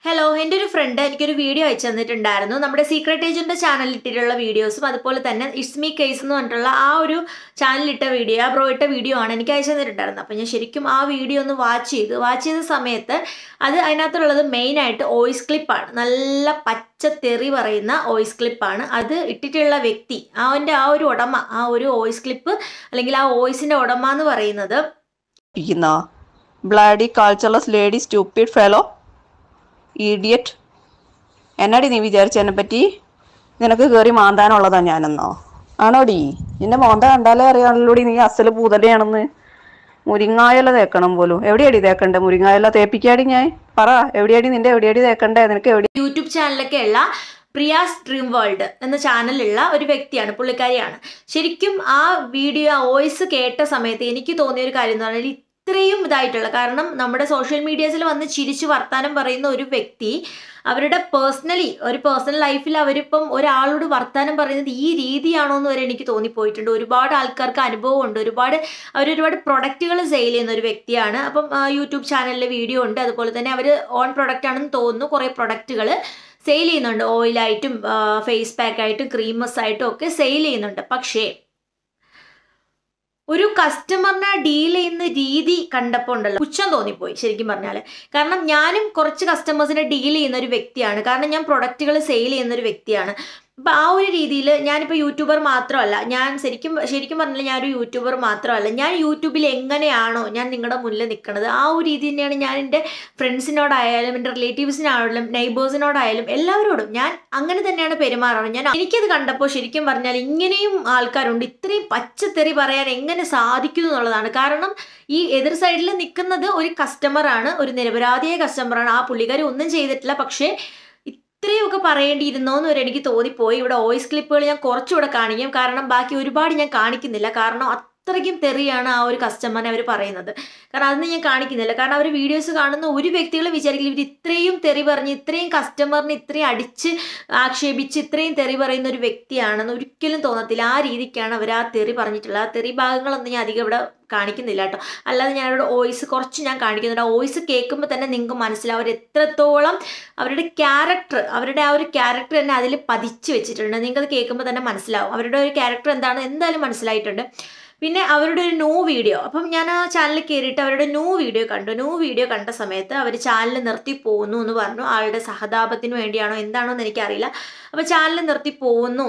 hello എൻ്റെ ഒരു front എനിക്കൊരു വീഡിയോ അയച്ചു തന്നിട്ടുണ്ടായിരുന്നു നമ്മുടെ സീക്രട്ട് ഏജൻ്റെ ചാനലിൽ ഇട്ടിട്ടുള്ള വീഡിയോസും അതുപോലെ തന്നെ ഇസ്മി കേസ് എന്ന് പറഞ്ഞിട്ടുള്ള ആ ഒരു ചാനലിട്ട വീഡിയോ ആ ബ്രോ ഇട്ട വീഡിയോ ആണ് എനിക്ക് അയച്ചു തന്നിട്ടുണ്ടായിരുന്നത് അപ്പോൾ ഞാൻ ശരിക്കും ആ വീഡിയോ ഒന്ന് വാച്ച് ചെയ്തു വാച്ച് ചെയ്ത സമയത്ത് അത് അതിനകത്തുള്ളത് മെയിനായിട്ട് വോയിസ് ക്ലിപ്പാണ് നല്ല പച്ച തെറി പറയുന്ന വോയിസ് ക്ലിപ്പാണ് അത് ഇട്ടിട്ടുള്ള വ്യക്തി അവൻ്റെ ആ ഒരു ഉടമ ആ ഒരു വോയിസ് ക്ലിപ്പ് അല്ലെങ്കിൽ ആ വോയിസിൻ്റെ ഉടമ എന്ന് പറയുന്നത് ഇരിക്കുന്ന bloody cultureless lady stupid fellow idiot എന്നാടി നീ വിചാരിച്ചതിനെ പറ്റി നിനക്ക് കയറി മാന്താനുള്ളതാ ഞാനെന്നോ ആണോടി നിന്റെ മോന്ത കണ്ടാലേ അറിയാണല്ലോടി നീ അസല് പൂതലയാണെന്ന് മുരിങ്ങായല തേക്കണം പോലും എവിടെയാടി തേക്കണ്ടേ മുരിങ്ങായല തേപ്പിക്കാടി ഞാൻ പറ എവിടെയാടി നിന്റെ എവിടെയാടി തേക്കണ്ടേ നിനക്ക് എവിടെ യൂട്യൂബ് ചാനലൊക്കെ ഉള്ള പ്രിയാസ് ഡ്രീം വേൾഡ് എന്ന ചാനലുള്ള ഒരു വ്യക്തിയാണ് പുള്ളിക്കാരിയാണ് ശരിക്കും ആ വീഡിയോ ആ വോയിസ് കേട്ട സമയത്ത് എനിക്ക് തോന്നിയ ഒരു കാര്യം എന്ന് പറഞ്ഞാൽ ഇത്രയും ഇതായിട്ടുള്ള കാരണം നമ്മുടെ സോഷ്യൽ മീഡിയാസിൽ വന്ന് ചിരിച്ച് വർത്താനം പറയുന്ന ഒരു വ്യക്തി അവരുടെ പേഴ്സണലി ഒരു പേഴ്സണൽ ലൈഫിൽ അവരിപ്പം ഒരാളോട് വർത്താനം പറയുന്നത് ഈ രീതിയാണോ എന്ന് വരെ എനിക്ക് തോന്നിപ്പോയിട്ടുണ്ട് ഒരുപാട് ആൾക്കാർക്ക് അനുഭവമുണ്ട് ഒരുപാട് അവർ ഒരുപാട് പ്രൊഡക്റ്റുകൾ സെയിൽ ചെയ്യുന്ന ഒരു വ്യക്തിയാണ് അപ്പം ആ, യൂട്യൂബ് ചാനലിൽ വീഡിയോ ഉണ്ട് അതുപോലെ തന്നെ അവർ ഓൺ പ്രൊഡക്റ്റ് ആണെന്ന് തോന്നുന്നു കുറേ പ്രൊഡക്റ്റുകൾ സെയിൽ ചെയ്യുന്നുണ്ട് ഓയിലായിട്ടും ഫേസ് പാക്ക് ആയിട്ടും ക്രീമസ് ആയിട്ടും ഒക്കെ സെയിൽ ചെയ്യുന്നുണ്ട് പക്ഷേ ഒരു കസ്റ്റമറിനെ ഡീൽ ചെയ്യുന്ന രീതി കണ്ടപ്പോൾ ഉണ്ടല്ലോ പുച്ഛം തോന്നിപ്പോയി ശരിക്കും പറഞ്ഞാൽ കാരണം ഞാനും കുറച്ച് കസ്റ്റമേഴ്സിനെ ഡീൽ ചെയ്യുന്ന ഒരു വ്യക്തിയാണ് കാരണം ഞാൻ പ്രൊഡക്റ്റുകൾ സെയിൽ ചെയ്യുന്ന ഒരു വ്യക്തിയാണ് അപ്പം ആ ഒരു രീതിയിൽ ഞാനിപ്പോൾ യൂട്യൂബർ മാത്രമല്ല ഞാൻ ശരിക്കും ശരിക്കും പറഞ്ഞാൽ ഞാനൊരു യൂട്യൂബർ മാത്രമല്ല ഞാൻ യൂട്യൂബിൽ എങ്ങനെയാണോ ഞാൻ നിങ്ങളുടെ മുന്നിൽ നിൽക്കുന്നത് ആ ഒരു രീതി തന്നെയാണ് ഞാൻ എൻ്റെ ഫ്രണ്ട്സിനോടായാലും എൻ്റെ റിലേറ്റീവ്സിനായാലും നെയ്ബേഴ്സിനോടായാലും എല്ലാവരോടും ഞാൻ അങ്ങനെ തന്നെയാണ് പെരുമാറാറ് ഞാൻ എനിക്കത് കണ്ടപ്പോൾ ശരിക്കും പറഞ്ഞാൽ ഇങ്ങനെയും ആൾക്കാരുണ്ട് ഇത്രയും പച്ചത്തെറി പറയാൻ എങ്ങനെ സാധിക്കുന്നു എന്നുള്ളതാണ് കാരണം ഈ എതിർ സൈഡിൽ നിൽക്കുന്നത് ഒരു കസ്റ്റമറാണ് ഒരു നിരപരാധിയായ കസ്റ്റമറാണ് ആ പുള്ളിക്കാരി ഒന്നും ചെയ്തിട്ടില്ല പക്ഷേ ഇത്രയൊക്കെ പറയേണ്ടിയിരുന്നോ എന്ന് വരെ എനിക്ക് തോന്നിപ്പോയി ഇവിടെ വോയിസ് ക്ലിപ്പുകൾ ഞാൻ കുറച്ചുകൂടെ കാണിക്കും കാരണം ബാക്കി ഒരുപാട് ഞാൻ കാണിക്കുന്നില്ല കാരണം അത്രയ്ക്കും തെറിയാണ് ആ ഒരു കസ്റ്റമറിനെ അവർ പറയുന്നത് കാരണം അതൊന്നും ഞാൻ കാണിക്കുന്നില്ല കാരണം അവർ വീഡിയോസ് കാണുന്ന ഒരു വ്യക്തികളും വിചാരിക്കില്ല ഇവർ ഇത്രയും തെറി പറഞ്ഞ് ഇത്രയും കസ്റ്റമറിനെ ഇത്രയും അടിച്ച് ആക്ഷേപിച്ച് ഇത്രയും തെറി പറയുന്ന ഒരു വ്യക്തിയാണെന്ന് ഒരിക്കലും തോന്നത്തില്ല ആ രീതിക്കാണ് അവർ ആ തെറി പറഞ്ഞിട്ടുള്ളത് ആ തെറി ഭാഗങ്ങളൊന്നും ഞാൻ അധികം ഇവിടെ കാണിക്കുന്നില്ല കേട്ടോ അല്ലാതെ ഞാൻ അവരുടെ വോയിസ് കുറച്ച് ഞാൻ കാണിക്കുന്നുണ്ട് ആ വോയിസ് കേൾക്കുമ്പോൾ തന്നെ നിങ്ങൾക്ക് മനസ്സിലാവും അവർ എത്രത്തോളം അവരുടെ ക്യാരക്ടർ അവരുടെ ആ ഒരു ക്യാരക്ടർ തന്നെ അതിൽ പതിച്ച് വെച്ചിട്ടുണ്ട് നിങ്ങൾക്കത് കേൾക്കുമ്പോൾ തന്നെ മനസ്സിലാവും അവരുടെ ഒരു ക്യാരക്ടർ എന്താണ് എന്തായാലും മനസ്സിലായിട്ടുണ്ട് പിന്നെ അവരുടെ ഒരു ന്യൂ വീഡിയോ അപ്പം ഞാൻ ആ ചാനലിൽ കയറിയിട്ട് അവരുടെ ന്യൂ വീഡിയോ കണ്ടു ന്യൂ വീഡിയോ കണ്ട സമയത്ത് അവർ ചാനൽ നിർത്തി പോകുന്നു എന്ന് പറഞ്ഞു ആളുടെ സഹതാപത്തിന് വേണ്ടിയാണോ എന്താണോ എന്ന് എനിക്കറിയില്ല അപ്പോൾ ചാനൽ നിർത്തി പോകുന്നു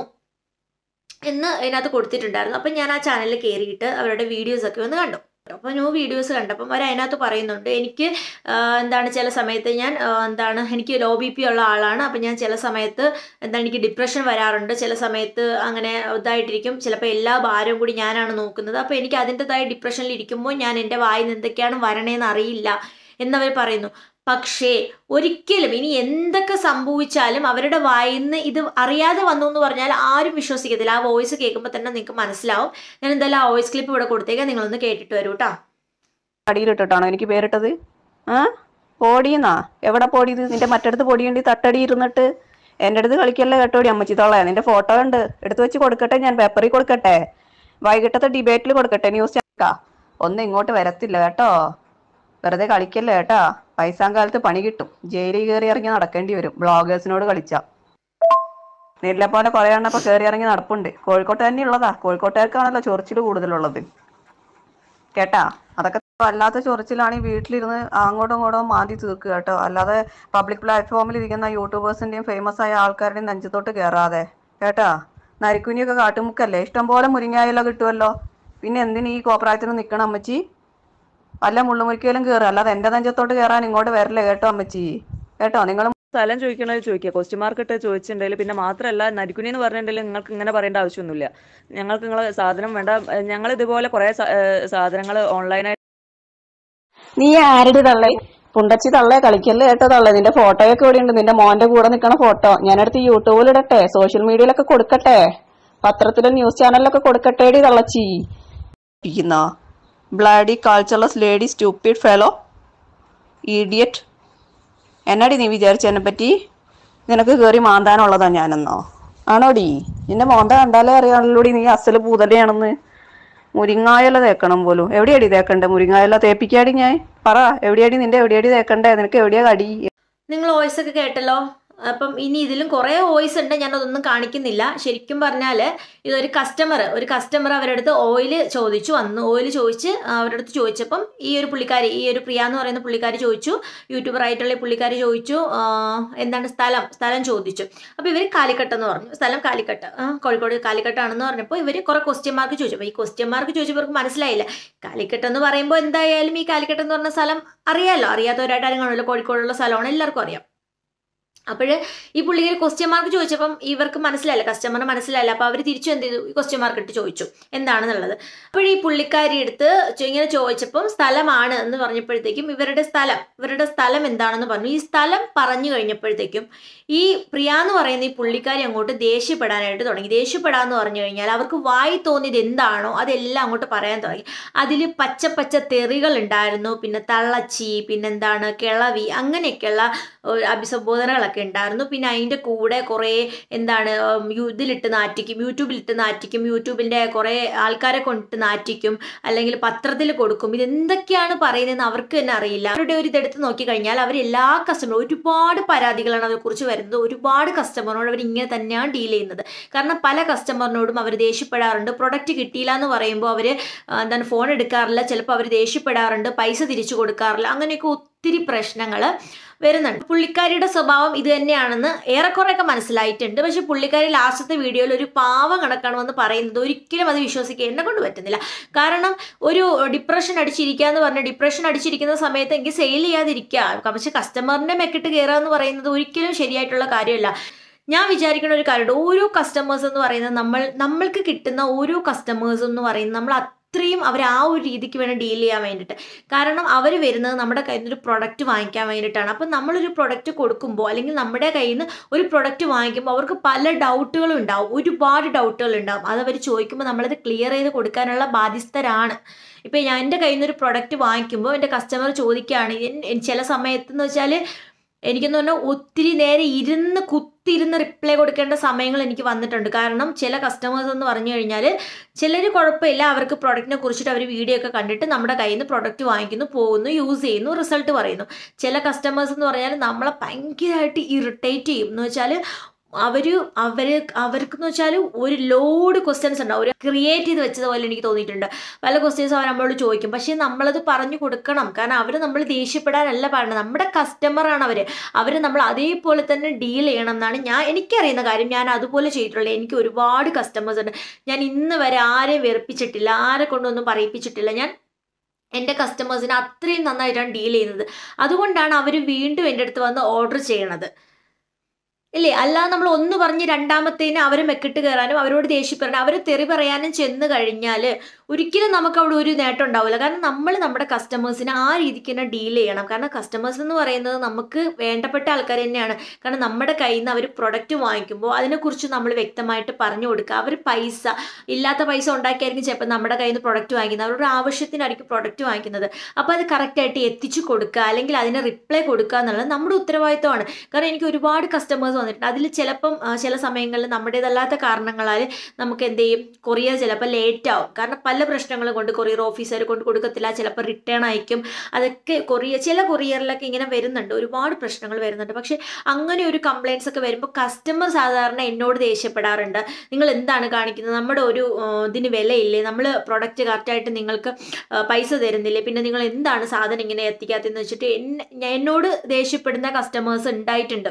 എന്ന് അതിനകത്ത് കൊടുത്തിട്ടുണ്ടായിരുന്നു അപ്പം ഞാൻ ആ ചാനലിൽ കയറിയിട്ട് അവരുടെ വീഡിയോസൊക്കെ ഒന്ന് കണ്ടു അപ്പോൾ ന്യൂ വീഡിയോസ് കണ്ടപ്പം അവർ അതിനകത്ത് പറയുന്നുണ്ട് എനിക്ക് ആ, എന്താണ് ചില സമയത്ത് ഞാൻ ആ, എന്താണ് എനിക്ക് ലോ ബി പി ഉള്ള ആളാണ് അപ്പം ഞാൻ ചില സമയത്ത് എന്താണ് എനിക്ക് ഡിപ്രഷൻ വരാറുണ്ട് ചില സമയത്ത് അങ്ങനെ ഇതായിട്ടിരിക്കും ചിലപ്പോൾ എല്ലാ ഭാരവും കൂടി ഞാനാണ് നോക്കുന്നത് അപ്പോൾ എനിക്ക് അതിൻ്റെതായ ഡിപ്രഷനിൽ ഇരിക്കുമ്പോൾ ഞാൻ എൻ്റെ വായിൽ നിന്ന് എന്തൊക്കെയാണ് വരണേന്ന് അറിയില്ല എന്നവർ പറയുന്നു പക്ഷേ ഒരിക്കലും ഇനി എന്തൊക്കെ സംഭവിച്ചാലും അവരുടെ വായിൽ നിന്ന് ഇത് അറിയാതെ വന്നു എന്ന് പറഞ്ഞാൽ ആരും വിശ്വസിക്കത്തില്ല ആ വോയിസ് കേൾക്കുമ്പോൾ തന്നെ നിങ്ങൾക്ക് മനസ്സിലാവും ഞാൻ എന്തായാലും ആ വോയിസ് ക്ലിപ്പ് ഇവിടെ കൊടുത്തേക്കാം നിങ്ങളൊന്ന് കേട്ടിട്ട് വരൂ കേട്ടോ അടിയിലിട്ടിട്ടാണോ എനിക്ക് പേരിട്ടത് ആ പൊടിയെന്നാ എവിടെ പൊടിയത് നിന്റെ മറ്റടുത്ത് പൊടിയുണ്ട് തട്ടടി ഇരുന്നിട്ട് എൻ്റെ അടുത്ത് കളിക്കല്ലേ കേട്ടോടി അമ്മച്ചി തോളെ നിന്റെ ഫോട്ടോ ഉണ്ട് എടുത്തു വെച്ച് കൊടുക്കട്ടെ ഞാൻ പേപ്പറിൽ കൊടുക്കട്ടെ വൈകിട്ടത്തെ ഡിബേറ്റിൽ കൊടുക്കട്ടെ ന്യൂസ് ചാനൽക്കാ ഒന്നും ഇങ്ങോട്ട് വരത്തില്ല കേട്ടോ വെറുതെ കളിക്കല്ലേ കേട്ടാ വയസ്സാം കാലത്ത് പണി കിട്ടും ജയിലിൽ കയറി ഇറങ്ങി നടക്കേണ്ടി വരും ബ്ലോഗേഴ്സിനോട് കളിച്ചാ നെല്ലപ്പോലെ കുറെ എണ്ണപ്പോ കയറി ഇറങ്ങി നടപ്പുണ്ട് കോഴിക്കോട്ട് തന്നെ ഉള്ളതാ കോഴിക്കോട്ടുകാർക്കാണല്ലോ ചൊറിച്ചിൽ കൂടുതലുള്ളത് കേട്ടാ അതൊക്കെ അല്ലാത്ത ചൊറിച്ചിലാണ് ഈ വീട്ടിലിരുന്ന് അങ്ങോട്ടും ഇങ്ങോട്ടും മാന്തി തീർക്കുക കേട്ടോ അല്ലാതെ പബ്ലിക് പ്ലാറ്റ്ഫോമിൽ ഇരിക്കുന്ന യൂട്യൂബേഴ്സിന്റെയും ഫേമസ് ആയ ആൾക്കാരുടെയും നെഞ്ചത്തോട്ട് കയറാതെ കേട്ടാ നരിക്കുനിയൊക്കെ കാട്ടുമുക്കല്ലേ ഇഷ്ടംപോലെ മുരിങ്ങായെല്ലാം കിട്ടുമല്ലോ പിന്നെ എന്തിന് ഈ കോപ്രായത്തിന് നിൽക്കണം അമ്മച്ചി വല്ല മുള്ളുമുരിക്കയിലും കയറുക അല്ലാതെ എൻ്റെ നെഞ്ചത്തോട്ട് കയറാൻ ഇങ്ങോട്ട് വരില്ല കേട്ടോ അമ്മച്ചി കേട്ടോ നിങ്ങൾ സ്ഥലം ചോദിക്കണത് ചോദിക്കുക ക്വസ്റ്റ്യൻ മാർക്ക് ഇട്ട് ചോദിച്ചിട്ടുണ്ടെങ്കിൽ പിന്നെ മാത്രമല്ല നരിക്കുനി എന്ന് പറഞ്ഞിട്ടുണ്ടെങ്കിൽ നിങ്ങൾക്ക് ഇങ്ങനെ പറയേണ്ട ആവശ്യമൊന്നുമില്ല ഞങ്ങൾക്ക് നിങ്ങളെ സാധനം വേണ്ട ഞങ്ങൾ ഇതുപോലെ കുറേ സാധനങ്ങൾ ഓൺലൈനായിട്ട് നീ ആരുടെ തള്ളേ പുണ്ടച്ചി തള്ളേ കളിക്കല്ലേ കേട്ടോ തള്ളേ നിന്റെ ഫോട്ടോയൊക്കെ ഇവിടെ ഉണ്ട് നിന്റെ മോന്റെ കൂടെ നിൽക്കണ ഫോട്ടോ ഞാനെടുത്ത് യൂട്യൂബിൽ ഇടട്ടെ സോഷ്യൽ മീഡിയയിലൊക്കെ കൊടുക്കട്ടെ പത്രത്തിലും ന്യൂസ് ചാനലിലൊക്കെ കൊടുക്കട്ടേടി തള്ളച്ചി bloody cultureless lady stupid fellow idiot എന്നാടി നീ വിചാരിച്ചതിനെ പറ്റി നിനക്ക് കയറി മാന്താനുള്ളതാ ഞാനെന്നോ ആണോടി നിന്റെ മോന്ത കണ്ടാലേ അറിയാണല്ലോടി നീ അസല് പൂതലയാണെന്ന് മുരിങ്ങായല തേക്കണം പോലും എവിടെയാടി തേക്കണ്ടേ മുരിങ്ങായല തേപ്പിക്കാടി ഞാൻ പറ എവിടെയാടി നിന്റെ എവിടെയാടി തേക്കണ്ടേ നിനക്ക് എവിടെയാ കടി നിങ്ങൾ വോയിസ് ഒക്കെ കേട്ടല്ലോ അപ്പം ഇനി ഇതിലും കുറേ വോയിസ് ഉണ്ട് ഞാൻ അതൊന്നും കാണിക്കുന്നില്ല ശരിക്കും പറഞ്ഞാൽ ഇതൊരു കസ്റ്റമർ ഒരു കസ്റ്റമർ അവരുടെ അടുത്ത് ഓയിൽ ചോദിച്ചു വന്നു ഓയിൽ ചോദിച്ച് അവരുടെ അടുത്ത് ചോദിച്ചപ്പം ഈ ഒരു പുള്ളിക്കാരി ഈ ഒരു പ്രിയ എന്ന് പറയുന്ന പുള്ളിക്കാരി ചോദിച്ചു യൂട്യൂബർ ആയിട്ടുള്ള ഈ പുള്ളിക്കാരി ചോദിച്ചു ആ, എന്താണ് സ്ഥലം സ്ഥലം ചോദിച്ചു അപ്പോൾ ഇവർ കാലിക്കട്ട് എന്ന് പറഞ്ഞു സ്ഥലം കാലിക്കട്ട് ആ, കോഴിക്കോട് കാലിക്കട്ടാണെന്ന് പറഞ്ഞപ്പോൾ ഇവർ കുറേ ക്വസ്റ്റ്യൻ മാർക്ക് ചോദിച്ചു അപ്പോൾ ഈ ക്വസ്റ്റ്യൻ മാർക്ക് ചോദിച്ചവർക്ക് മനസ്സിലായില്ല കാലിക്കട്ട് എന്ന് പറയുമ്പോൾ എന്തായാലും ഈ കാലിക്കട്ട് എന്ന് പറഞ്ഞ സ്ഥലം അറിയാമല്ലോ അറിയാത്തവരായിട്ട് ആരും കാണില്ല കോഴിക്കോടുള്ള സ്ഥലമാണ് എല്ലാവർക്കും അറിയാം അപ്പോൾ ഈ പുള്ളിക്കാരി ക്വസ്റ്റ്യൻ മാർക്ക് ചോദിച്ചപ്പം ഇവർക്ക് മനസ്സിലായില്ല കസ്റ്റമറിന് മനസ്സിലായില്ല അപ്പോൾ അവർ തിരിച്ചു എന്ത് ചെയ്തു ക്വസ്റ്റ്യൻ മാർക്ക് ഇട്ട് ചോദിച്ചു എന്താണെന്നുള്ളത് അപ്പോൾ ഈ പുള്ളിക്കാരി എടുത്ത് ചോ- ഇങ്ങനെ ചോദിച്ചപ്പം സ്ഥലമാണ് എന്ന് പറഞ്ഞപ്പോഴത്തേക്കും ഇവരുടെ സ്ഥലം ഇവരുടെ സ്ഥലം എന്താണെന്ന് പറഞ്ഞു ഈ സ്ഥലം പറഞ്ഞു കഴിഞ്ഞപ്പോഴത്തേക്കും ഈ പ്രിയ എന്ന് പറയുന്ന ഈ പുള്ളിക്കാരി അങ്ങോട്ട് ദേഷ്യപ്പെടാനായിട്ട് തുടങ്ങി ദേഷ്യപ്പെടാന്ന് പറഞ്ഞു കഴിഞ്ഞാൽ അവർക്ക് വായി തോന്നിയത് എന്താണോ അതെല്ലാം അങ്ങോട്ട് പറയാൻ തുടങ്ങി അതിൽ പച്ച പച്ച തെറികൾ ഉണ്ടായിരുന്നു പിന്നെ തള്ളച്ചി പിന്നെന്താണ് കിളവി അങ്ങനെയൊക്കെയുള്ള ഒരു അഭിസംബോധനകളൊക്കെ ഉണ്ടായിരുന്നു പിന്നെ അതിൻ്റെ കൂടെ കുറേ എന്താണ് ഉം, യു- ഇതിലിട്ട് നാറ്റിക്കും യൂട്യൂബിലിട്ട് നാറ്റിക്കും യൂട്യൂബിൻ്റെ കുറേ ആൾക്കാരെ കൊണ്ടിട്ട് നാറ്റിക്കും അല്ലെങ്കിൽ പത്രത്തിൽ കൊടുക്കും ഇതെന്തൊക്കെയാണ് പറയുന്നതെന്ന് അവർക്ക് തന്നെ അറിയില്ല അവരുടെ ഒരു ഇതെടുത്ത് നോക്കിക്കഴിഞ്ഞാൽ അവർ എല്ലാ കസ്റ്റമറും ഒരുപാട് പരാതികളാണ് അവരെക്കുറിച്ച് വരുന്നത് ഒരുപാട് കസ്റ്റമറിനോട് അവർ ഇങ്ങനെ തന്നെയാണ് ഡീൽ ചെയ്യുന്നത് കാരണം പല കസ്റ്റമറിനോടും അവർ ദേഷ്യപ്പെടാറുണ്ട് പ്രൊഡക്റ്റ് കിട്ടിയില്ല എന്ന് പറയുമ്പോൾ അവർ എന്താണ് ഫോൺ എടുക്കാറില്ല ചിലപ്പോൾ അവർ ദേഷ്യപ്പെടാറുണ്ട് പൈസ തിരിച്ചു കൊടുക്കാറില്ല അങ്ങനെയൊക്കെ ഒത്തിരി പ്രശ്നങ്ങൾ വരുന്നുണ്ട് പുള്ളിക്കാരിയുടെ സ്വഭാവം ഇത് തന്നെയാണെന്ന് ഏറെക്കുറെയൊക്കെ മനസ്സിലായിട്ടുണ്ട് പക്ഷെ പുള്ളിക്കാരി ലാസ്റ്റത്തെ വീഡിയോയിൽ ഒരു പാവം കണക്കാണ് വന്ന് പറയുന്നത് ഒരിക്കലും അത് വിശ്വസിക്കുക എന്നെ കൊണ്ട് പറ്റുന്നില്ല കാരണം ഒരു ഡിപ്രഷൻ അടിച്ചിരിക്കുക എന്ന് പറഞ്ഞാൽ ഡിപ്രഷൻ അടിച്ചിരിക്കുന്ന സമയത്ത് എനിക്ക് സെയിൽ ചെയ്യാതിരിക്കുക പക്ഷെ കസ്റ്റമറിന്റെ മെക്കിട്ട് കയറുക എന്ന് പറയുന്നത് ഒരിക്കലും ശരിയായിട്ടുള്ള കാര്യമല്ല ഞാൻ വിചാരിക്കുന്ന ഒരു കാര്യമുണ്ട് ഓരോ കസ്റ്റമേഴ്സ് എന്ന് പറയുന്നത് നമ്മൾ നമ്മൾക്ക് കിട്ടുന്ന ഓരോ കസ്റ്റമേഴ്സ് എന്ന് പറയുന്നത് നമ്മൾ അത്രയും അവർ ആ ഒരു രീതിക്ക് വേണം ഡീൽ ചെയ്യാൻ വേണ്ടിയിട്ട് കാരണം അവർ വരുന്നത് നമ്മുടെ കയ്യിൽ നിന്ന് ഒരു പ്രൊഡക്റ്റ് വാങ്ങിക്കാൻ വേണ്ടിയിട്ടാണ് അപ്പം നമ്മളൊരു പ്രൊഡക്റ്റ് കൊടുക്കുമ്പോൾ അല്ലെങ്കിൽ നമ്മുടെ കയ്യിൽ നിന്ന് ഒരു പ്രൊഡക്റ്റ് വാങ്ങിക്കുമ്പോൾ അവർക്ക് പല ഡൗട്ടുകളും ഉണ്ടാവും ഒരുപാട് ഡൗട്ടുകൾ ഉണ്ടാവും അത് അവർ ചോദിക്കുമ്പോൾ നമ്മളത് ക്ലിയർ ചെയ്ത് കൊടുക്കാനുള്ള ബാധ്യസ്ഥരാണ് ഇപ്പം ഞാൻ എൻ്റെ കയ്യിൽ നിന്ന് ഒരു പ്രൊഡക്റ്റ് വാങ്ങിക്കുമ്പോൾ എൻ്റെ കസ്റ്റമർ ചോദിക്കുകയാണ് എൻ- എൻ- ചില സമയത്തെന്ന് വെച്ചാൽ എനിക്കെന്ന് പറഞ്ഞാൽ ഒത്തിരി നേരം ഇരുന്ന് കുത്തിയിരുന്ന് റിപ്ലൈ കൊടുക്കേണ്ട സമയങ്ങൾ എനിക്ക് വന്നിട്ടുണ്ട് കാരണം ചില കസ്റ്റമേഴ്സ് എന്ന് പറഞ്ഞു കഴിഞ്ഞാൽ ചിലർ കുഴപ്പമില്ല അവർക്ക് പ്രൊഡക്റ്റിനെ കുറിച്ചിട്ട് അവർ വീഡിയോ ഒക്കെ കണ്ടിട്ട് നമ്മുടെ കയ്യിൽ നിന്ന് പ്രൊഡക്റ്റ് വാങ്ങിക്കുന്നു പോകുന്നു യൂസ് ചെയ്യുന്നു റിസൾട്ട് പറയുന്നു ചില കസ്റ്റമേഴ്സ് എന്ന് പറഞ്ഞാൽ നമ്മളെ ഭയങ്കരമായിട്ട് ഇറിറ്റേറ്റ് ചെയ്യും എന്ന് വെച്ചാൽ അവർ അവർ അവർക്കെന്ന് വെച്ചാൽ ഒരു ലോഡ് ക്വസ്റ്റ്യൻസ് ഉണ്ടാവും ഒരു ക്രിയേറ്റ് ചെയ്ത് വെച്ചതുപോലെ എനിക്ക് തോന്നിയിട്ടുണ്ട് പല ക്വസ്റ്റ്യൻസ് അവർ നമ്മളോട് ചോദിക്കും പക്ഷേ നമ്മളത് പറഞ്ഞു കൊടുക്കണം കാരണം അവർ നമ്മൾ ദേഷ്യപ്പെടാനല്ല പറയുന്നത് നമ്മുടെ കസ്റ്റമറാണ് അവർ അവർ നമ്മൾ അതേപോലെ തന്നെ ഡീൽ ചെയ്യണം എന്നാണ് ഞാൻ എനിക്കറിയുന്ന കാര്യം ഞാൻ അതുപോലെ ചെയ്തിട്ടുള്ളത് എനിക്ക് ഒരുപാട് കസ്റ്റമേഴ്സ് ഉണ്ട് ഞാൻ ഇന്ന് വരെ ആരെയും വെറുപ്പിച്ചിട്ടില്ല ആരെ കൊണ്ടൊന്നും പറയിപ്പിച്ചിട്ടില്ല ഞാൻ എൻ്റെ കസ്റ്റമേഴ്സിനെ അത്രയും നന്നായിട്ടാണ് ഡീൽ ചെയ്യുന്നത് അതുകൊണ്ടാണ് അവർ വീണ്ടും എൻ്റെ അടുത്ത് വന്ന് ഓർഡർ ചെയ്യണത് ഇല്ലേ അല്ലാതെ നമ്മൾ ഒന്ന് പറഞ്ഞ് രണ്ടാമത്തേന് അവരെ മെക്കിട്ട് കയറാനും അവരോട് ദേഷ്യപ്പെടാനും അവരെ തെറി പറയാനും ചെന്ന് കഴിഞ്ഞാൽ ഒരിക്കലും നമുക്ക് അവിടെ ഒരു നേട്ടം ഉണ്ടാവില്ല കാരണം നമ്മൾ നമ്മുടെ കസ്റ്റമേഴ്സിനെ ആ രീതിക്ക് തന്നെ ഡീൽ ചെയ്യണം കാരണം കസ്റ്റമേഴ്സ് എന്ന് പറയുന്നത് നമുക്ക് വേണ്ടപ്പെട്ട ആൾക്കാർ തന്നെയാണ് കാരണം നമ്മുടെ കയ്യിൽ നിന്ന് അവർ പ്രൊഡക്റ്റ് വാങ്ങിക്കുമ്പോൾ അതിനെക്കുറിച്ച് നമ്മൾ വ്യക്തമായിട്ട് പറഞ്ഞു കൊടുക്കുക അവർ പൈസ ഇല്ലാത്ത പൈസ ഉണ്ടാക്കിയായിരിക്കും ചിലപ്പോൾ നമ്മുടെ കയ്യിൽ നിന്ന് പ്രൊഡക്റ്റ് വാങ്ങിക്കുന്നത് അവരുടെ ആവശ്യത്തിനായിരിക്കും പ്രൊഡക്റ്റ് വാങ്ങിക്കുന്നത് അപ്പോൾ അത് കറക്റ്റായിട്ട് എത്തിച്ചു കൊടുക്കുക അല്ലെങ്കിൽ അതിന് റിപ്ലൈ കൊടുക്കുക എന്നുള്ളത് നമ്മുടെ ഉത്തരവാദിത്തമാണ് കാരണം എനിക്ക് ഒരുപാട് കസ്റ്റമേഴ്സ് വന്നിട്ടുണ്ട് അതിൽ ചിലപ്പം ആ, ചില സമയങ്ങളിൽ നമ്മുടേതല്ലാത്ത കാരണങ്ങളാൽ നമുക്ക് എന്ത് ചെയ്യും കൊറിയർ ചിലപ്പോൾ ലേറ്റ് ആവും കാരണം പല പ്രശ്നങ്ങളും കൊണ്ട് കൊറിയർ ഓഫീസർ കൊണ്ട് കൊടുക്കത്തില്ല ചിലപ്പോൾ റിട്ടേൺ അയക്കും അതൊക്കെ കൊറിയർ ചില കൊറിയറിലൊക്കെ ഇങ്ങനെ വരുന്നുണ്ട് ഒരുപാട് പ്രശ്നങ്ങൾ വരുന്നുണ്ട് പക്ഷേ അങ്ങനെ ഒരു കംപ്ലയിൻസ് ഒക്കെ വരുമ്പോൾ കസ്റ്റമർ സാധാരണ എന്നോട് ദേഷ്യപ്പെടാറുണ്ട് നിങ്ങൾ എന്താണ് കാണിക്കുന്നത് നമ്മുടെ ഒരു ആ, ഇതിന് വിലയില്ലേ നമ്മൾ പ്രൊഡക്റ്റ് കറക്റ്റായിട്ട് നിങ്ങൾക്ക് ആ, പൈസ തരുന്നില്ലേ പിന്നെ നിങ്ങൾ എന്താണ് സാധനം ഇങ്ങനെ എത്തിക്കാത്തതെന്ന് വെച്ചിട്ട് എന്നെ ഞാൻ- എന്നോട് ദേഷ്യപ്പെടുന്ന കസ്റ്റമേഴ്സ് ഉണ്ടായിട്ടുണ്ട്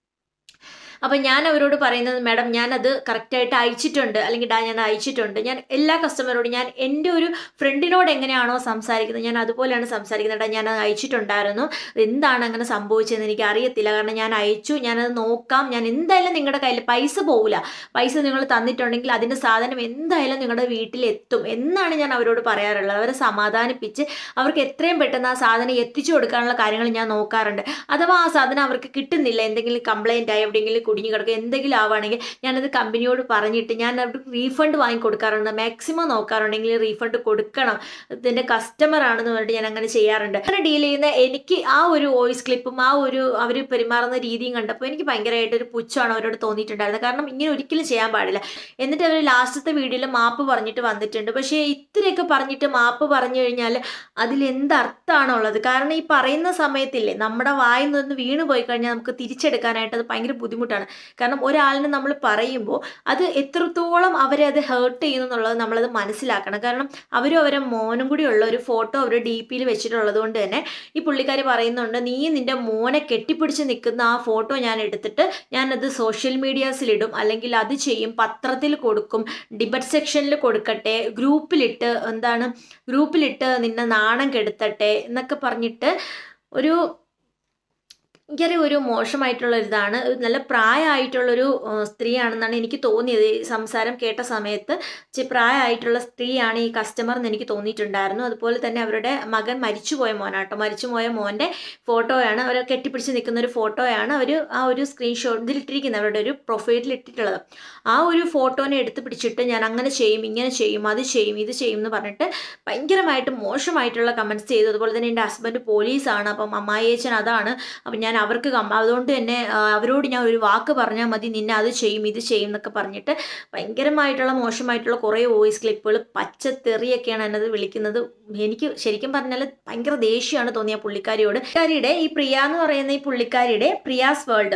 അപ്പം ഞാൻ അവരോട് പറയുന്നത് മാഡം ഞാനത് കറക്റ്റായിട്ട് അയച്ചിട്ടുണ്ട് അല്ലെങ്കിൽ ഡാ ഞാൻ അയച്ചിട്ടുണ്ട് ഞാൻ എല്ലാ കസ്റ്റമറോടും ഞാൻ എൻ്റെ ഒരു ഫ്രണ്ടിനോട് എങ്ങനെയാണോ സംസാരിക്കുന്നത് ഞാൻ അതുപോലെയാണ് സംസാരിക്കുന്നത് ഡാ ഞാൻ അത് അയച്ചിട്ടുണ്ടായിരുന്നു എന്താണ് അങ്ങനെ സംഭവിച്ചതെന്ന് എനിക്ക് അറിയത്തില്ല കാരണം ഞാൻ അയച്ചു ഞാനത് നോക്കാം ഞാൻ എന്തായാലും നിങ്ങളുടെ കയ്യിൽ പൈസ പോകില്ല പൈസ നിങ്ങൾ തന്നിട്ടുണ്ടെങ്കിൽ അതിൻ്റെ സാധനം എന്തായാലും നിങ്ങളുടെ വീട്ടിലെത്തും എന്നാണ് ഞാൻ അവരോട് പറയാറുള്ളത് അവരെ സമാധാനിപ്പിച്ച് അവർക്ക് എത്രയും പെട്ടെന്ന് ആ സാധനം എത്തിച്ചു കൊടുക്കാനുള്ള കാര്യങ്ങൾ ഞാൻ നോക്കാറുണ്ട് അഥവാ ആ സാധനം അവർക്ക് കിട്ടുന്നില്ല എന്തെങ്കിലും കംപ്ലൈൻ്റ് ആയി എവിടെയെങ്കിലും കുടുങ്ങി കിടക്കും എന്തെങ്കിലും ആവുകയാണെങ്കിൽ ഞാനത് കമ്പനിയോട് പറഞ്ഞിട്ട് ഞാൻ അവർക്ക് റീഫണ്ട് വാങ്ങി കൊടുക്കാറുണ്ട് മാക്സിമം നോക്കാറുണ്ടെങ്കിൽ റീഫണ്ട് കൊടുക്കണം ഇതിൻ്റെ കസ്റ്റമർ ആണെന്ന് പറഞ്ഞിട്ട് ഞാൻ അങ്ങനെ ചെയ്യാറുണ്ട് അങ്ങനെ ഡീൽ ചെയ്യുന്ന എനിക്ക് ആ ഒരു വോയിസ് ക്ലിപ്പും ആ ഒരു അവർ പെരുമാറുന്ന രീതിയും കണ്ടപ്പോൾ എനിക്ക് ഭയങ്കരമായിട്ട് ഒരു പുച്ഛമാണ് അവരോട് തോന്നിയിട്ടുണ്ടായിരുന്നത് കാരണം ഇങ്ങനെ ഒരിക്കലും ചെയ്യാൻ പാടില്ല എന്നിട്ട് അവർ ലാസ്റ്റത്തെ വീഡിയോയിൽ മാപ്പ് പറഞ്ഞിട്ട് വന്നിട്ടുണ്ട് പക്ഷേ ഇത്രയൊക്കെ പറഞ്ഞിട്ട് മാപ്പ് പറഞ്ഞു കഴിഞ്ഞാൽ അതിൽ എന്ത് അർത്ഥമാണുള്ളത് കാരണം ഈ പറയുന്ന സമയത്തില്ലേ നമ്മുടെ വായിൽ നിന്ന് വീണ് പോയി കഴിഞ്ഞാൽ നമുക്ക് തിരിച്ചെടുക്കാനായിട്ട് അത് ഭയങ്കര ബുദ്ധിമുട്ടാണ് കാരണം ഒരാളിനെ നമ്മൾ പറയുമ്പോൾ അത് എത്രത്തോളം അവരെ അത് ഹേർട്ട് ചെയ്യുന്നു എന്നുള്ളത് നമ്മളത് മനസ്സിലാക്കണം കാരണം അവരും അവരെ മോനും കൂടി ഉള്ള ഒരു ഫോട്ടോ അവർ ഡി പിയിൽ വെച്ചിട്ടുള്ളത് കൊണ്ട് തന്നെ ഈ പുള്ളിക്കാരി പറയുന്നുണ്ട് നീ നിന്റെ മോനെ കെട്ടിപ്പിടിച്ച് നിൽക്കുന്ന ആ ഫോട്ടോ ഞാൻ എടുത്തിട്ട് ഞാനത് സോഷ്യൽ മീഡിയാസിലിടും അല്ലെങ്കിൽ അത് ചെയ്യും പത്രത്തിൽ കൊടുക്കും ഡിബറ്റ് സെക്ഷനിൽ കൊടുക്കട്ടെ ഗ്രൂപ്പിലിട്ട് എന്താണ് ഗ്രൂപ്പിലിട്ട് നിന്നെ നാണം കെടുത്തട്ടെ എന്നൊക്കെ പറഞ്ഞിട്ട് ഒരു ഭയങ്കര ഒരു മോശമായിട്ടുള്ള ഒരു ഇതാണ് ഒരു നല്ല പ്രായമായിട്ടുള്ളൊരു ഏഹ്, സ്ത്രീയാണെന്നാണ് എനിക്ക് തോന്നിയത് ഈ സംസാരം കേട്ട സമയത്ത് ഇച്ചിരി പ്രായമായിട്ടുള്ള സ്ത്രീയാണ് ഈ കസ്റ്റമർ എന്ന് എനിക്ക് തോന്നിയിട്ടുണ്ടായിരുന്നു അതുപോലെ തന്നെ അവരുടെ മകൻ മരിച്ചുപോയ മോനാട്ടോ മരിച്ചുപോയ മോൻ്റെ ഫോട്ടോയാണ് അവർ കെട്ടിപ്പിടിച്ച് നിൽക്കുന്ന ഒരു ഫോട്ടോയാണ് അവർ ആ ഒരു സ്ക്രീൻഷോട്ട് ഇതിലിട്ടിരിക്കുന്നത് അവരുടെ ഒരു പ്രൊഫൈലിൽ ഇട്ടിട്ടുള്ളത് ആ ഒരു ഫോട്ടോനെ എടുത്ത് പിടിച്ചിട്ട് ഞാൻ അങ്ങനെ ചെയ്യും ഇങ്ങനെ ചെയ്യും അത് ചെയ്യും ഇത് ചെയ്യും എന്ന് പറഞ്ഞിട്ട് ഭയങ്കരമായിട്ട് മോശമായിട്ടുള്ള കമൻറ്റ്സ് ചെയ്തു അതുപോലെ തന്നെ എൻ്റെ ഹസ്ബൻഡ് പോലീസാണ് അപ്പം അമ്മായിയച്ഛൻ അതാണ് അപ്പം ഞാൻ അവർക്ക് കം- അതുകൊണ്ട് തന്നെ ആ, അവരോട് ഞാൻ ഒരു വാക്ക് പറഞ്ഞാൽ മതി നിന്നെ അത് ചെയ്യും ഇത് ചെയ്യും എന്നൊക്കെ പറഞ്ഞിട്ട് ഭയങ്കരമായിട്ടുള്ള മോശമായിട്ടുള്ള കുറേ വോയിസ് ക്ലിപ്പുകൾ പച്ചത്തെറിയൊക്കെയാണ് എന്നത് വിളിക്കുന്നത് എനിക്ക് ശരിക്കും പറഞ്ഞാൽ ഭയങ്കര ദേഷ്യമാണ് തോന്നിയ പുള്ളിക്കാരിയോട് പുള്ളിക്കാരിയുടെ ഈ പ്രിയ എന്ന് പറയുന്ന ഈ പുള്ളിക്കാരിയുടെ Priya's world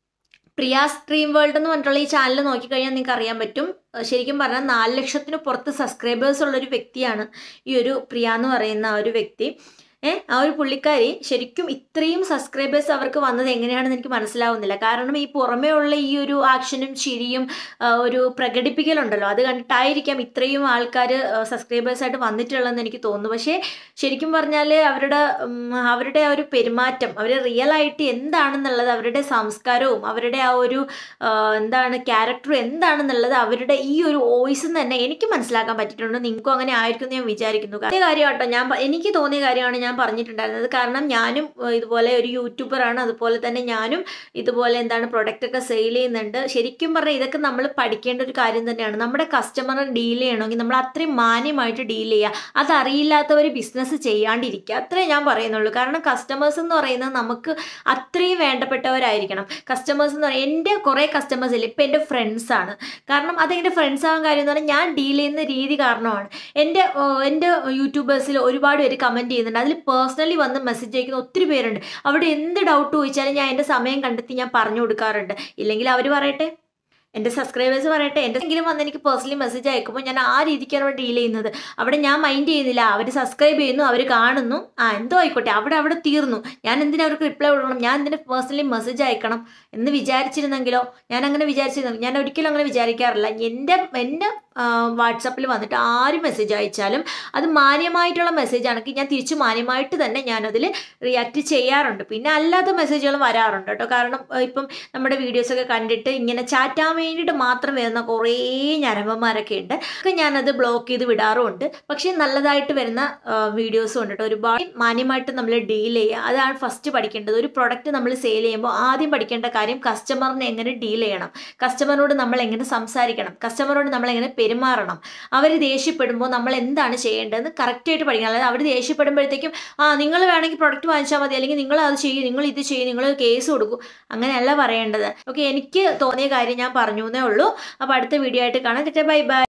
Priya stream world എന്ന് പറഞ്ഞിട്ടുള്ള ഈ ചാനൽ നോക്കിക്കഴിഞ്ഞാൽ നിങ്ങൾക്ക് അറിയാൻ പറ്റും ഏഹ് ശരിക്കും പറഞ്ഞാൽ നാല് ലക്ഷത്തിന് പുറത്ത് സബ്സ്ക്രൈബേഴ്സ് ഉള്ള ഒരു വ്യക്തിയാണ് ഈ ഒരു പ്രിയ എന്ന് പറയുന്ന ആ ഒരു വ്യക്തി ഏഹ് ആ ഒരു പുള്ളിക്കാരി ശരിക്കും ഇത്രയും സബ്സ്ക്രൈബേഴ്സ് അവർക്ക് വന്നത് എങ്ങനെയാണെന്ന് എനിക്ക് മനസ്സിലാവുന്നില്ല കാരണം ഈ പുറമേ ഉള്ള ഈ ഒരു ആക്ഷനും ചിരിയും ആ, ഒരു പ്രകടിപ്പിക്കലുണ്ടല്ലോ അത് കണ്ടിട്ടായിരിക്കാം ഇത്രയും ആൾക്കാർ സബ്സ്ക്രൈബേഴ്സ് ആയിട്ട് വന്നിട്ടുള്ളതെന്ന് എനിക്ക് തോന്നുന്നു പക്ഷേ ശരിക്കും പറഞ്ഞാൽ അവരുടെ ഉം, അവരുടെ ആ ഒരു പെരുമാറ്റം അവർ റിയൽ ആയിട്ട് എന്താണെന്നുള്ളത് അവരുടെ സംസ്കാരവും അവരുടെ ആ ഒരു ആ, എന്താണ് ക്യാരക്ടറും എന്താണെന്നുള്ളത് അവരുടെ ഈ ഒരു വോയിസ് തന്നെ എനിക്ക് മനസ്സിലാക്കാൻ പറ്റിയിട്ടുണ്ട് നിങ്ങൾക്കും അങ്ങനെ ആയിരിക്കും എന്ന് ഞാൻ വിചാരിക്കുന്നു അതേ കാര്യം കേട്ടോ ഞാൻ പ- എനിക്ക് തോന്നിയ കാര്യമാണ് ഞാൻ പറഞ്ഞിട്ടുണ്ടായിരുന്നത് കാരണം ഞാനും ഏഹ്, ഇതുപോലെ ഒരു യൂട്യൂബറാണ് അതുപോലെ തന്നെ ഞാനും ഇതുപോലെ എന്താണ് പ്രൊഡക്റ്റ് ഒക്കെ സെയിൽ ചെയ്യുന്നുണ്ട് ശരിക്കും പറഞ്ഞാൽ ഇതൊക്കെ നമ്മൾ പഠിക്കേണ്ട ഒരു കാര്യം തന്നെയാണ് നമ്മുടെ കസ്റ്റമറെ ഡീൽ ചെയ്യണമെങ്കിൽ നമ്മൾ അത്രയും മാന്യമായിട്ട് ഡീൽ ചെയ്യുക അതറിയില്ലാത്തവർ ബിസിനസ് ചെയ്യാണ്ടിരിക്കുക അത്രേ ഞാൻ പറയുന്നുള്ളൂ കാരണം കസ്റ്റമേഴ്സ് എന്ന് പറയുന്നത് നമുക്ക് അത്രയും വേണ്ടപ്പെട്ടവരായിരിക്കണം കസ്റ്റമേഴ്സ് എന്ന് പറയുന്നത് എൻ്റെ കുറേ കസ്റ്റമേഴ്സ് ഇല്ല ഇപ്പം എൻ്റെ ഫ്രണ്ട്സാണ് കാരണം അതെൻ്റെ ഫ്രണ്ട്സ് ആവാൻ കാര്യം എന്ന് പറഞ്ഞാൽ ഞാൻ ഡീൽ ചെയ്യുന്ന രീതി കാരണമാണ് എൻ്റെ ഓ, എൻ്റെ യൂട്യൂബേഴ്സിൽ ഒരുപാട് പേര് കമൻറ്റ് ചെയ്യുന്നുണ്ട് അതിൽ പേഴ്സണലി വന്ന് മെസ്സേജ് അയക്കുന്ന ഒത്തിരി പേരുണ്ട് അവിടെ എന്ത് ഡൗട്ട് ചോദിച്ചാലും ഞാൻ എൻ്റെ സമയം കണ്ടെത്തി ഞാൻ പറഞ്ഞു കൊടുക്കാറുണ്ട് ഇല്ലെങ്കിൽ അവർ പറയട്ടെ എൻ്റെ സബ്സ്ക്രൈബേഴ്സ് പറയട്ടെ എൻ്റെ എങ്കിലും വന്ന് എനിക്ക് പേഴ്സണലി മെസ്സേജ് അയക്കുമ്പോൾ ഞാൻ ആ രീതിക്കാണ് അവിടെ ഡീൽ ചെയ്യുന്നത് അവിടെ ഞാൻ മൈൻഡ് ചെയ്യുന്നില്ല അവർ സബ്സ്ക്രൈബ് ചെയ്യുന്നു അവർ കാണുന്നു ആ എന്തോ ആയിക്കോട്ടെ അവിടെ അവിടെ തീർന്നു ഞാൻ എന്തിനാ അവർക്ക് റിപ്ലൈ കൊടുക്കണം ഞാൻ എന്തിനാ പേഴ്സണലി മെസ്സേജ് അയക്കണം എന്ന് വിചാരിച്ചിരുന്നെങ്കിലോ ഞാൻ അങ്ങനെ വിചാരിച്ചിരുന്നു ഞാൻ ഒരിക്കലും അങ്ങനെ വിചാരിക്കാറില്ല എൻ്റെ എൻ്റെ വാട്സപ്പിൽ വന്നിട്ട് ആര് മെസ്സേജ് അയച്ചാലും അത് മാന്യമായിട്ടുള്ള മെസ്സേജ് ആണെങ്കിൽ ഞാൻ തിരിച്ച് മാന്യമായിട്ട് തന്നെ ഞാനതിൽ റിയാക്ട് ചെയ്യാറുണ്ട് പിന്നെ അല്ലാത്ത മെസ്സേജുകൾ വരാറുണ്ട് കേട്ടോ കാരണം ഏഹ്, ഇപ്പം നമ്മുടെ വീഡിയോസൊക്കെ കണ്ടിട്ട് ഇങ്ങനെ ചാറ്റാൻ വേണ്ടിയിട്ട് മാത്രം വരുന്ന കുറേ ഞരമ്പന്മാരൊക്കെ ഉണ്ട് ഒക്കെ ഞാനത് ബ്ലോക്ക് ചെയ്ത് വിടാറുമുണ്ട് പക്ഷേ നല്ലതായിട്ട് വരുന്ന വീഡിയോസും ഉണ്ട് കേട്ടോ ഒരുപാട് മാന്യമായിട്ട് നമ്മൾ ഡീൽ ചെയ്യുക അതാണ് ഫസ്റ്റ് പഠിക്കേണ്ടത് ഒരു പ്രൊഡക്റ്റ് നമ്മൾ സെയിൽ ചെയ്യുമ്പോൾ ആദ്യം പഠിക്കേണ്ട കാര്യം കസ്റ്റമറിനെ എങ്ങനെ ഡീൽ ചെയ്യണം കസ്റ്റമറിനോട് നമ്മൾ എങ്ങനെ സംസാരിക്കണം കസ്റ്റമറോട് നമ്മൾ എങ്ങനെ പെരുമാറണം അവർ ദേഷ്യപ്പെടുമ്പോൾ നമ്മൾ എന്താണ് ചെയ്യേണ്ടതെന്ന് കറക്റ്റായിട്ട് പഠിക്കണം അതായത് അവർ ദേഷ്യപ്പെടുമ്പോഴത്തേക്കും ആ നിങ്ങൾ വേണമെങ്കിൽ പ്രൊഡക്റ്റ് വാങ്ങിച്ചാൽ മതി അല്ലെങ്കിൽ നിങ്ങൾ അത് ചെയ്യും നിങ്ങൾ ഇത് ചെയ്യും നിങ്ങൾ കേസ് കൊടുക്കും അങ്ങനെയല്ല പറയേണ്ടത് ഓക്കെ എനിക്ക് തോന്നിയ കാര്യം ഞാൻ പറഞ്ഞു എന്നേ ഉള്ളൂ അപ്പോൾ അടുത്ത വീഡിയോ ആയിട്ട് കാണാം ബൈ ബൈ